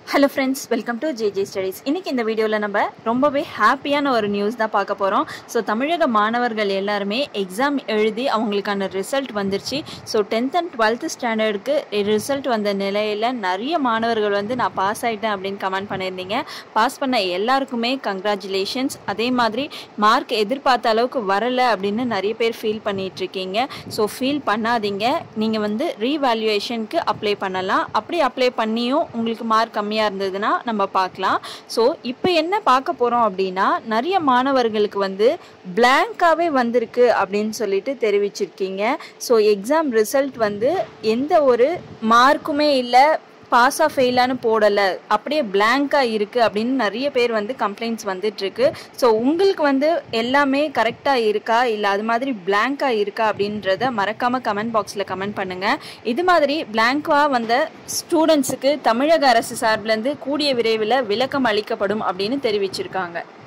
hello friends welcome to JJ studies இன்னைக்கு இந்த வீடியோவில் நம்ம ரொம்பவே ஹாப்பியான ஒரு நியூஸ் தான் பார்க்க போகிறோம் ஸோ தமிழக மாணவர்கள் எல்லாருமே எக்ஸாம் எழுதி அவங்களுக்கான ரிசல்ட் வந்துருச்சு ஸோ டென்த் அண்ட் டுவெல்த்து ஸ்டாண்டர்டுக்கு ரிசல்ட் வந்த நிலையில் நிறைய மாணவர்கள் வந்து நான் பாஸ் ஆகிட்டேன் அப்படின்னு கமெண்ட் பண்ணியிருந்தீங்க பாஸ் பண்ண எல்லாருக்குமே கங்க்ராச்சுலேஷன்ஸ் அதே மாதிரி மார்க் எதிர்பார்த்த அளவுக்கு வரலை அப்படின்னு நிறைய பேர் ஃபீல் பண்ணிட்டு இருக்கீங்க ஸோ ஃபீல் பண்ணாதீங்க நீங்கள் வந்து ரீவேல்யூவேஷனுக்கு அப்ளை பண்ணலாம் அப்படி அப்ளை பண்ணியும் உங்களுக்கு மார்க் கம்மியாக இருந்ததுன்னா நம்ம பார்க்கலாம் ஸோ இப்போ என்ன பார்க்க போகிறோம் அப்படின்னா நிறைய மாணவர்களுக்கு வந்து பிளாங்காகவே வந்திருக்கு அப்படின்னு சொல்லிட்டு தெரிவிச்சிருக்கீங்க ஸோ எக்ஸாம் ரிசல்ட் வந்து எந்த ஒரு மார்க்குமே இல்லை பாஸா ஃபெயிலானு போடலை அப்படியே பிளாங்காக இருக்குது அப்படின்னு நிறைய பேர் வந்து கம்ப்ளைண்ட்ஸ் வந்துட்டுருக்கு ஸோ உங்களுக்கு வந்து எல்லாமே கரெக்டாக இருக்கா இல்லை அது மாதிரி பிளாங்காக இருக்கா அப்படின்றத மறக்காமல் கமெண்ட் பாக்ஸில் கமெண்ட் பண்ணுங்கள் இது மாதிரி பிளாங்காக வந்த ஸ்டூடெண்ட்ஸுக்கு தமிழக அரசு சார்பிலேருந்து கூடிய விரைவில் விளக்கம் அளிக்கப்படும் அப்படின்னு தெரிவிச்சிருக்காங்க